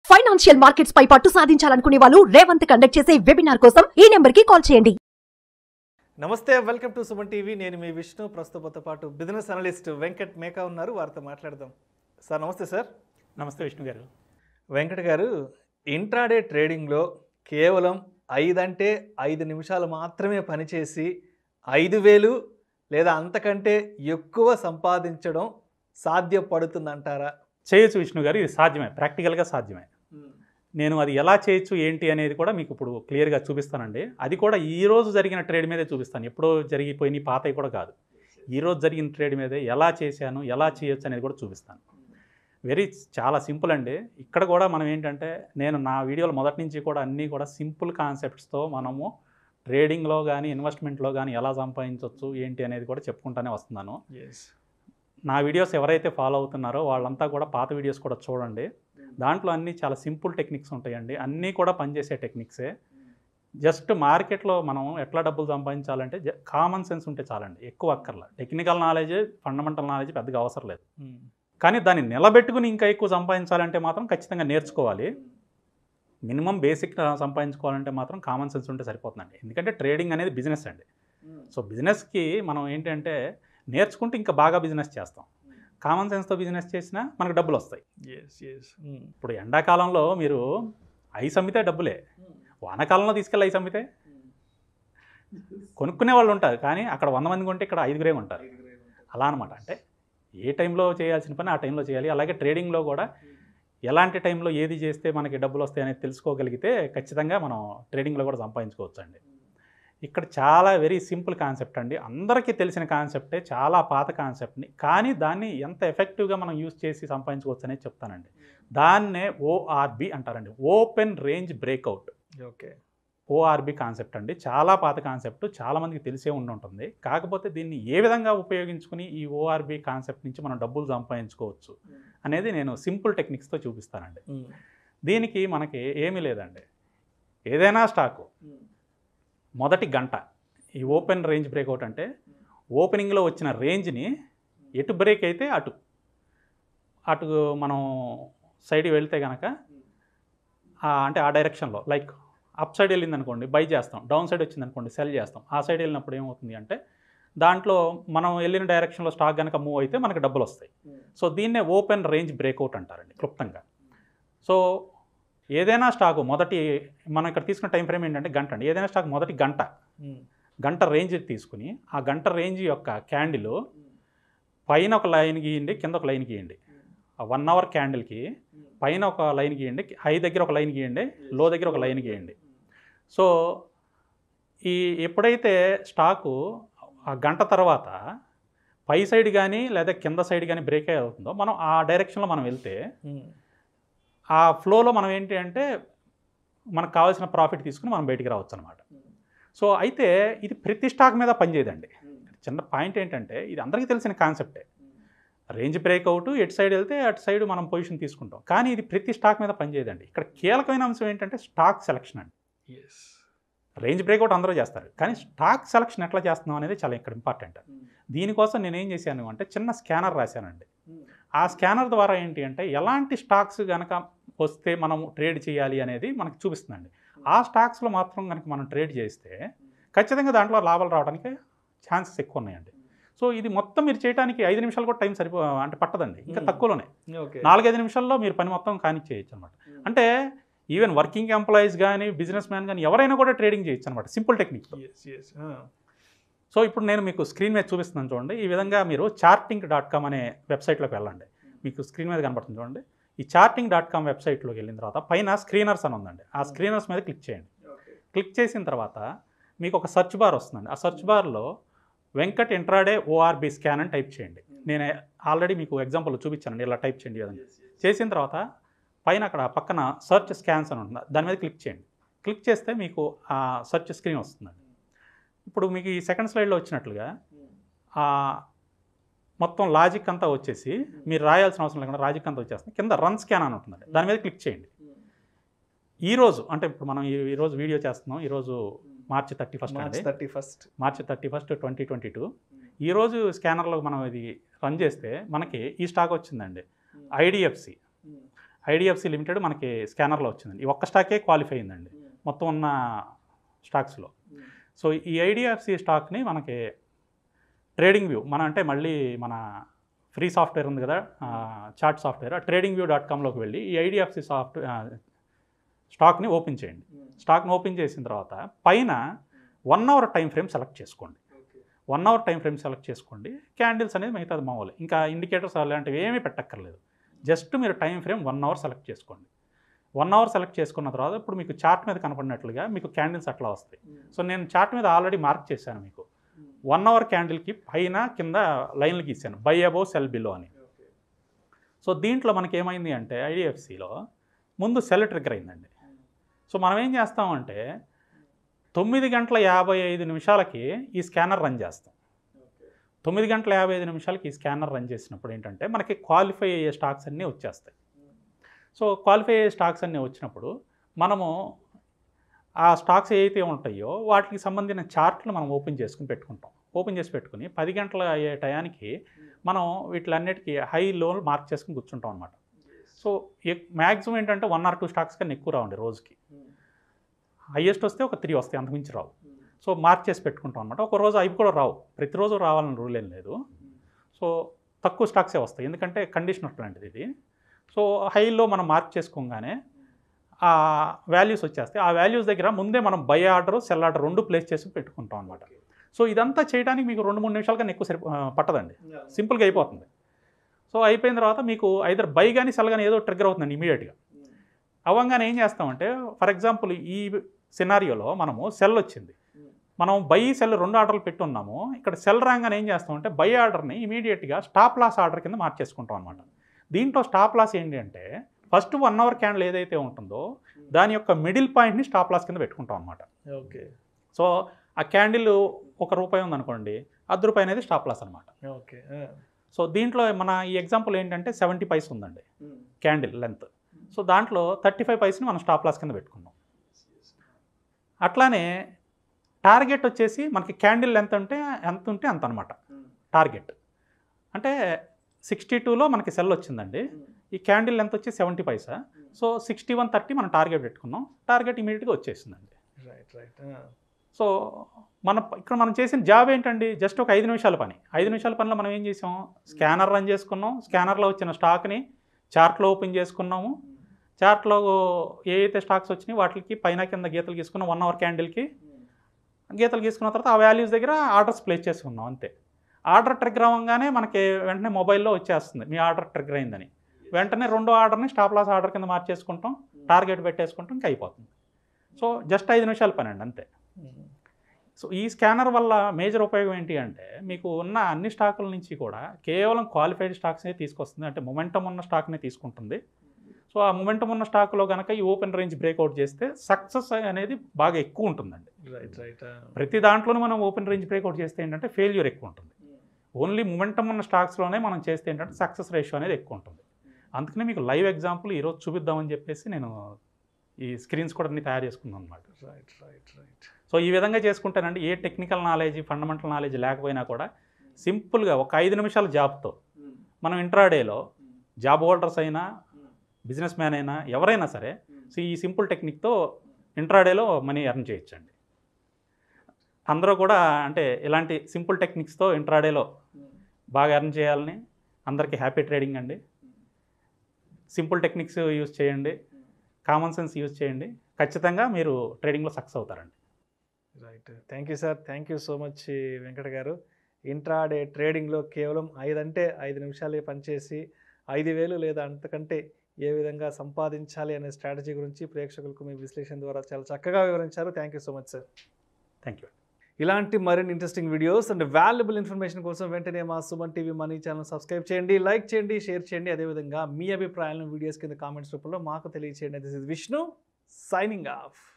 Financial markets పై పట్టు సాధించాలనుకునే వాళ్ళు Revanth conduct చేసే వెబినార్ కోసం ఈ నెంబర్ కి కాల్ చేయండి నమస్తే వెల్కమ్ టు సుమన్ టీవీ నేను మీ విష్ణు ప్రస్తుతంతో పాటు బిజినెస్ అనలిస్ట్ వెంకట్ మేకా ఉన్నారు వారితో మాట్లాడదాం సార్ నమస్తే సార్ నమస్తే విష్ణు గారు వెంకట్ గారు ఇంట్రాడే ట్రేడింగ్లో కేవలం ఐదంటే ఐదు నిమిషాలు మాత్రమే పనిచేసి ఐదు వేలు లేదా అంతకంటే ఎక్కువ సంపాదించడం సాధ్యపడుతుందంటారా చేయొచ్చు విష్ణు గారు ఇది సాధ్యమే ప్రాక్టికల్గా సాధ్యమే నేను అది ఎలా చేయొచ్చు ఏంటి అనేది కూడా మీకు ఇప్పుడు క్లియర్గా చూపిస్తానండి అది కూడా ఈ రోజు జరిగిన ట్రేడ్ మీదే చూపిస్తాను ఎప్పుడో జరిగిపోయిన పాతవి కూడా కాదు ఈ రోజు జరిగిన ట్రేడ్ మీదే ఎలా చేశాను ఎలా చేయొచ్చు అనేది కూడా చూపిస్తాను వెరీ చాలా సింపుల్ అండి ఇక్కడ కూడా మనం ఏంటంటే నేను నా వీడియోలు మొదటి నుంచి కూడా అన్నీ కూడా సింపుల్ కాన్సెప్ట్స్తో మనము ట్రేడింగ్లో కానీ ఇన్వెస్ట్మెంట్లో కానీ ఎలా సంపాదించవచ్చు ఏంటి అనేది కూడా చెప్పుకుంటానే వస్తున్నాను నా వీడియోస్ ఎవరైతే ఫాలో అవుతున్నారో వాళ్ళంతా కూడా పాత వీడియోస్ కూడా చూడండి దాంట్లో అన్నీ చాలా సింపుల్ టెక్నిక్స్ ఉంటాయండి అన్నీ కూడా పనిచేసే టెక్నిక్సే జస్ట్ మార్కెట్లో మనం ఎట్లా డబ్బులు సంపాదించాలంటే కామన్ సెన్స్ ఉంటే చాలండి ఎక్కువ అక్కర్లా టెక్నికల్ నాలెడ్జ్ ఫండమెంటల్ నాలెడ్జ్ పెద్దగా అవసరం లేదు కానీ దాన్ని నిలబెట్టుకుని ఇంకా ఎక్కువ సంపాదించాలంటే మాత్రం ఖచ్చితంగా నేర్చుకోవాలి మినిమం బేసిక్ సంపాదించుకోవాలంటే మాత్రం కామన్ సెన్స్ ఉంటే సరిపోతుందండి ఎందుకంటే ట్రేడింగ్ అనేది బిజినెస్ అండి సో బిజినెస్కి మనం ఏంటంటే నేర్చుకుంటే ఇంకా బాగా బిజినెస్ చేస్తాం కామన్ సెన్స్తో బిజినెస్ చేసినా మనకు డబ్బులు వస్తాయి ఎస్ ఎస్ ఇప్పుడు ఎండాకాలంలో మీరు ఐస్ అమ్మితే డబ్బులే వానాకాలంలో తీసుకెళ్ళి ఐస్ అమ్మితే కొనుక్కునే వాళ్ళు ఉంటారు కానీ అక్కడ వంద మంది కొంటే ఇక్కడ ఐదుగురే ఉంటారు అలా అనమాట అంటే ఏ టైంలో చేయాల్సిన పని ఆ టైంలో చేయాలి అలాగే ట్రేడింగ్లో కూడా ఎలాంటి టైంలో ఏది చేస్తే మనకి డబ్బులు వస్తాయి అనేది తెలుసుకోగలిగితే ఖచ్చితంగా మనం ట్రేడింగ్లో కూడా సంపాదించుకోవచ్చు అండి ఇక్కడ చాలా వెరీ సింపుల్ కాన్సెప్ట్ అండి అందరికీ తెలిసిన కాన్సెప్టే చాలా పాత కాన్సెప్ట్ని కానీ దాన్ని ఎంత ఎఫెక్టివ్గా మనం యూస్ చేసి సంపాదించుకోవచ్చు అనేది చెప్తానండి దాన్నే ఓఆర్బి అంటారండి open range breakout okay ORB concept అండి చాలా పాత కాన్సెప్ట్ చాలామందికి తెలిసే ఉండి ఉంటుంది కాకపోతే దీన్ని ఏ విధంగా ఉపయోగించుకుని ఈ ఓఆర్బి కాన్సెప్ట్ నుంచి మనం డబ్బులు సంపాదించుకోవచ్చు అనేది నేను సింపుల్ టెక్నిక్స్తో చూపిస్తానండి దీనికి మనకి ఏమీ లేదండి ఏదైనా స్టాకు మొదటి గంట ఈ ఓపెన్ రేంజ్ బ్రేక్అవుట్ అంటే ఓపెనింగ్లో వచ్చిన రేంజ్ని ఎటు బ్రేక్ అయితే అటు అటు మనం సైడ్కి వెళ్తే కనుక అంటే ఆ డైరెక్షన్లో లైక్ అప్ సైడ్ వెళ్ళింది అనుకోండి బై చేస్తాం డౌన్ సైడ్ వచ్చింది అనుకోండి సెల్ చేస్తాం ఆ సైడ్ వెళ్ళినప్పుడు ఏమవుతుంది అంటే దాంట్లో మనం వెళ్ళిన డైరెక్షన్లో స్టాక్ కనుక మూవ్ అయితే మనకి డబ్బులు వస్తాయి సో దీన్నే ఓపెన్ రేంజ్ బ్రేక్అవుట్ అంటారండి క్లుప్తంగా సో ఏదైనా స్టాకు మొదటి మనం ఇక్కడ తీసుకున్న టైం ఫ్రేమ్ ఏంటంటే గంట అండి ఏదైనా స్టాక్ మొదటి గంట గంట రేంజ్ తీసుకుని ఆ గంట రేంజ్ యొక్క క్యాండిల్ పైన ఒక లైన్ గీయండి కింద ఒక లైన్ గీయండి ఆ వన్ అవర్ క్యాండిల్కి పైన ఒక లైన్ గీయండి హై దగ్గర ఒక లైన్ గీయండి లో దగ్గర ఒక లైన్ గీయండి సో ఈ ఎప్పుడైతే స్టాకు ఆ గంట తర్వాత పై సైడ్ కానీ లేదా కింద సైడ్ కానీ బ్రేక్ అవుతుందో మనం ఆ డైరెక్షన్లో మనం వెళ్తే ఆ ఫ్లోలో మనం ఏంటి అంటే మనకు కావాల్సిన ప్రాఫిట్ తీసుకుని మనం బయటికి రావచ్చు అనమాట సో అయితే ఇది ప్రతి స్టాక్ మీద పనిచేయదండి చిన్న పాయింట్ ఏంటంటే ఇది అందరికీ తెలిసిన కాన్సెప్టే రేంజ్ బ్రేక్అవుట్ ఎటు సైడ్ వెళ్తే అటు సైడ్ మనం పొజిషన్ తీసుకుంటాం కానీ ఇది ప్రతి స్టాక్ మీద పనిచేయదండి ఇక్కడ కీలకమైన అంశం ఏంటంటే స్టాక్ సెలక్షన్ అండి ఎస్ రేంజ్ బ్రేక్అవుట్ అందరూ చేస్తారు కానీ స్టాక్ సెలక్షన్ ఎట్లా చేస్తున్నాం అనేది చాలా ఇక్కడ ఇంపార్టెంట్ దీనికోసం నేను ఏం చేశాను అంటే చిన్న స్కానర్ రాశానండి ఆ స్కానర్ ద్వారా ఏంటి అంటే ఎలాంటి స్టాక్స్ కనుక వస్తే మనం ట్రేడ్ చేయాలి అనేది మనకు చూపిస్తుందండి ఆ స్టాక్స్లో మాత్రం కనుక మనం ట్రేడ్ చేస్తే ఖచ్చితంగా దాంట్లో లాభాలు రావడానికి ఛాన్సెస్ ఎక్కువ ఉన్నాయండి సో ఇది మొత్తం మీరు చేయడానికి ఐదు నిమిషాలు కూడా టైం సరిపో అంటే పట్టదండి ఇంకా Hmm. తక్కువలోనే ఓకే నాలుగైదు నిమిషాల్లో మీరు పని మొత్తం కానిచ్చేయచ్చు అనమాట అంటే ఈవెన్ వర్కింగ్ ఎంప్లాయీస్ కానీ బిజినెస్ మ్యాన్ కానీ ఎవరైనా కూడా ట్రేడింగ్ చేయొచ్చు అనమాట simple technique yes yes so ఇప్పుడు నేను మీకు స్క్రీన్ మీద చూపిస్తున్నాను చూడండి ఈ విధంగా మీరు చార్టింగ్ డాట్ కామ్ అనే వెబ్సైట్లోకి వెళ్ళండి మీకు స్క్రీన్ మీద కనపడుతుంది చూడండి ఈ చార్టింగ్ డాట్ కామ్ వెబ్సైట్లోకి వెళ్ళిన తర్వాత పైన స్క్రీనర్స్ అని ఉందండి ఆ స్క్రీనర్స్ మీద క్లిక్ చేయండి క్లిక్ చేసిన తర్వాత మీకు ఒక సెర్చ్ బార్ వస్తుందండి ఆ సెర్చ్ బార్లో వెంకట్ ఇంట్రాడే ఓఆర్బి స్కాన్ అని టైప్ చేయండి నేను ఆల్రెడీ మీకు ఎగ్జాంపుల్ చూపించానండి ఇలా టైప్ చేయండి ఈ విధంగా చేసిన తర్వాత పైన అక్కడ పక్కన సెర్చ్ స్కాన్స్ అని ఉంటుంది దాని మీద క్లిక్ చేయండి క్లిక్ చేస్తే మీకు ఆ సెర్చ్ స్క్రీన్ వస్తుందండి ఇప్పుడు మీకు ఈ సెకండ్ స్లైడ్లో వచ్చినట్లుగా ఆ మొత్తం లాజిక్ అంతా వచ్చేసి మీరు రాయాల్సిన అవసరం లేకుండా లాజిక్ అంతా వచ్చేస్తుంది కింద రన్ స్కాన్ అని ఉంటుందండి దాని మీద క్లిక్ చేయండి ఈ రోజు అంటే ఇప్పుడు మనం ఈ- ఈ రోజు వీడియో చేస్తున్నాం ఈరోజు మార్చి థర్టీ ఫస్ట్ మార్చ్ అండి thirty first March thirty first twenty twenty two ఈరోజు స్కానర్లో మనం ఇది రన్ చేస్తే మనకి ఈ స్టాక్ వచ్చిందండి ఐడిఎఫ్సి ఐడిఎఫ్సి లిమిటెడ్ మనకి స్కానర్లో వచ్చిందండి ఈ ఒక్క స్టాకే క్వాలిఫై అయిందండి మొత్తం ఉన్న స్టాక్స్లో సో ఈ ఐడిఎఫ్సి స్టాక్ని మనకి ట్రేడింగ్ వ్యూ మన అంటే మళ్ళీ మన ఫ్రీ సాఫ్ట్వేర్ ఉంది కదా చార్ట్ సాఫ్ట్వేర్ ఆ ట్రేడింగ్ వ్యూ డాట్ కామ్లోకి వెళ్ళి ఈ ఐడిఎఫ్సి సాఫ్ట్ స్టాక్ని ఓపెన్ చేయండి స్టాక్ని ఓపెన్ చేసిన తర్వాత పైన one hour time frame select చేసుకోండి one hour time frame select చేసుకోండి క్యాండిల్స్ అనేది మిగతాది మామూలు ఇంకా ఇండికేటర్స్ అలాంటివి ఏమీ పెట్టక్కర్లేదు జస్ట్ మీరు time frame one hour select చేసుకోండి వన్ అవర్ సెలెక్ట్ చేసుకున్న తర్వాత ఇప్పుడు మీకు చార్ట్ మీద కనపడినట్లుగా మీకు క్యాండిల్స్ అట్లా వస్తాయి సో నేను చార్ట్ మీద ఆల్రెడీ మార్క్ చేశాను మీకు వన్ అవర్ క్యాండిల్కి పైన కింద లైన్లు గీసాను బై అబౌవ్ సెల్ బిలో అని సో దీంట్లో మనకి ఏమైంది అంటే ఐడిఎఫ్సిలో ముందు సెల్ ట్రిగ్గర్ అయిందండి సో మనం ఏం చేస్తామంటే తొమ్మిది గంటల యాభై ఐదు నిమిషాలకి ఈ స్కానర్ రన్ చేస్తాం తొమ్మిది గంటల యాభై ఐదు నిమిషాలకి ఈ స్కానర్ రన్ చేసినప్పుడు ఏంటంటే మనకి క్వాలిఫై అయ్యే స్టాక్స్ అన్నీ వచ్చేస్తాయి సో క్వాలిఫై అయ్యే స్టాక్స్ అన్నీ వచ్చినప్పుడు మనము ఆ స్టాక్స్ ఏవైతే ఉంటాయో వాటికి సంబంధించిన చార్ట్లు మనం ఓపెన్ చేసుకుని పెట్టుకుంటాం ఓపెన్ చేసి పెట్టుకుని పది గంటల అయ్యే టయానికి మనం వీటిలన్నిటికీ హై లో మార్క్ చేసుకుని కూర్చుంటాం అనమాట సో మ్యాక్సిమం ఏంటంటే వన్ ఆర్ టూ స్టాక్స్ కన్నా ఎక్కువ రావండి రోజుకి హైయెస్ట్ వస్తే ఒక త్రీ వస్తాయి అంతకుమించి రావు సో మార్క్ చేసి పెట్టుకుంటాం అనమాట ఒక రోజు అవి కూడా రావు ప్రతిరోజు రావాలని రూల్ ఏం లేదు సో తక్కువ స్టాక్సే వస్తాయి ఎందుకంటే కండిషన్ అట్లాంటిది ఇది సో హైలో మనం మార్క్ చేసుకోగానే ఆ వాల్యూస్ వచ్చేస్తాయి ఆ వాల్యూస్ దగ్గర ముందే మనం బై ఆర్డర్ సెల్ ఆర్డర్ రెండు ప్లేస్ చేసి పెట్టుకుంటాం అనమాట సో ఇదంతా చేయడానికి మీకు రెండు మూడు నిమిషాల కన్నా ఎక్కువ సరి ఆ, పట్టదండి సింపుల్గా అయిపోతుంది సో అయిపోయిన తర్వాత మీకు ఐదర్ బై కానీ సెల్ కానీ ఏదో ట్రిగ్గర్ అవుతుందండి ఇమీడియట్గా అవ్వంగానే ఏం చేస్తామంటే ఫర్ ఎగ్జాంపుల్ ఈ సినారియోలో మనము సెల్ వచ్చింది మనం బై సెల్ రెండు ఆర్డర్లు పెట్టున్నాము ఇక్కడ సెల్ రాగానే ఏం చేస్తామంటే బై ఆర్డర్ని ఇమీడియట్గా స్టాప్ లాస్ ఆర్డర్ కింద మార్చేసుకుంటాం అనమాట దీంట్లో స్టాప్ లాస్ ఏంటి అంటే ఫస్ట్ వన్ అవర్ క్యాండిల్ ఏదైతే ఉంటుందో దాని యొక్క మిడిల్ పాయింట్ని స్టాప్ లాస్ కింద పెట్టుకుంటాం అనమాట ఓకే సో ఆ క్యాండిల్ ఒక రూపాయి ఉందనుకోండి అర్ధ రూపాయి అనేది స్టాప్ లాస్ అనమాట ఓకే సో దీంట్లో మన ఈ ఎగ్జాంపుల్ ఏంటంటే సెవెంటీ పైస్ ఉందండి క్యాండిల్ లెంత్ సో దాంట్లో థర్టీ ఫైవ్ పైస్ని మనం స్టాప్ లాస్ కింద పెట్టుకున్నాం అట్లానే టార్గెట్ వచ్చేసి మనకి క్యాండిల్ లెంత్ అంటే ఎంత ఉంటే అంత అనమాట టార్గెట్ అంటే సిక్స్టీ టూలో మనకి సెల్ వచ్చిందండి ఈ క్యాండిల్ లెంత్ వచ్చి seventy paisa so sixty one thirty మనం టార్గెట్ పెట్టుకున్నాం టార్గెట్ ఇమీడియట్గా వచ్చేసిందండి రైట్ రైట్ సో మన ఇక్కడ మనం చేసిన జాబ్ ఏంటండి జస్ట్ ఒక ఐదు నిమిషాల పని ఐదు నిమిషాల పనిలో మనం ఏం చేసాం స్కానర్ రన్ చేసుకున్నాం స్కానర్లో వచ్చిన స్టాక్ని చార్ట్లో ఓపెన్ చేసుకున్నాము చార్ట్లో ఏ అయితే స్టాక్స్ వచ్చినాయి వాటికి పైన కింద గీతలు గీసుకున్నాం వన్ అవర్ క్యాండిల్కి గీతలు గీసుకున్న తర్వాత ఆ వాల్యూస్ దగ్గర ఆర్డర్స్ ప్లేస్ చేసుకున్నాం అంతే ఆర్డర్ ట్రిగ్గర్ అవ్వగానే మనకి వెంటనే మొబైల్లో వచ్చేస్తుంది మీ ఆర్డర్ ట్రిగ్గర్ అయిందని వెంటనే రెండో ఆర్డర్ని స్టాప్ లాస్ ఆర్డర్ కింద మార్చేసుకుంటాం టార్గెట్ పెట్టేసుకుంటాం ఇంకా అయిపోతుంది సో జస్ట్ ఐదు నిమిషాల పని అండి అంతే సో ఈ స్కానర్ వల్ల మేజర్ ఉపయోగం ఏంటి అంటే మీకు ఉన్న అన్ని స్టాకుల నుంచి కూడా కేవలం క్వాలిఫైడ్ స్టాక్స్నే తీసుకొస్తుంది అంటే మొమెంటం ఉన్న స్టాక్నే తీసుకుంటుంది సో ఆ మొమెంటం ఉన్న స్టాక్లో కనుక ఈ ఓపెన్ రేంజ్ బ్రేక్అవుట్ చేస్తే సక్సెస్ అనేది బాగా ఎక్కువ ఉంటుందండి రైట్ రైట్ ప్రతి దాంట్లోనూ మనం ఓపెన్ రేంజ్ బ్రేక్అవుట్ చేస్తే ఏంటంటే ఫెయిల్యూర్ ఎక్కువ ఉంటుంది ఓన్లీ మొమెంటం ఉన్న స్టాక్స్లోనే మనం చేస్తే ఏంటంటే సక్సెస్ రేషియో అనేది ఎక్కువ ఉంటుంది అందుకనే మీకు లైవ్ ఎగ్జాంపుల్ ఈరోజు చూపిద్దామని చెప్పేసి నేను ఈ స్క్రీన్స్ కూడా అన్ని తయారు చేసుకున్నాను అనమాట రైట్ రైట్ రైట్ సో ఈ విధంగా చేసుకుంటానండి ఏ టెక్నికల్ నాలెడ్జ్ ఫండమెంటల్ నాలెడ్జ్ లేకపోయినా కూడా సింపుల్గా ఒక ఐదు నిమిషాల జాబ్తో మనం ఇంట్రాడేలో జాబ్ హోల్డర్స్ అయినా బిజినెస్ మ్యాన్ అయినా ఎవరైనా సరే సో ఈ సింపుల్ టెక్నిక్తో ఇంట్రాడేలో మనీ ఎర్న్ చేయొచ్చండి అందరూ కూడా అంటే ఇలాంటి సింపుల్ టెక్నిక్స్తో ఇంట్రాడేలో బాగా ఎర్న్ చేయాలని అందరికీ హ్యాపీ ట్రేడింగ్ అండి సింపుల్ టెక్నిక్స్ యూజ్ చేయండి కామన్ సెన్స్ యూజ్ చేయండి ఖచ్చితంగా మీరు ట్రేడింగ్లో సక్సెస్ అవుతారండి right thank you sir thank you so much Venkata గారు ఇంట్రాడే ట్రేడింగ్లో కేవలం ఐదు అంటే ఐదు నిమిషాలే పనిచేసి ఐదు వేలు లేదా అంతకంటే ఏ విధంగా సంపాదించాలి అనే స్ట్రాటజీ గురించి ప్రేక్షకులకు మీ విశ్లేషణ ద్వారా చాలా చక్కగా వివరించారు thank you so much sir thank you ఇలాంటి మరిన్ని interesting videos and valuable information కోసం వెంటనే మా Suman TV money channel subscribe చేయండి లైక్ చేయండి షేర్ చేయండి అదేవిధంగా మీ అభిప్రాయాలను వీడియోస్ కింద కామెంట్స్ రూపంలో మాకు తెలియచేయండి this is Vishnu signing of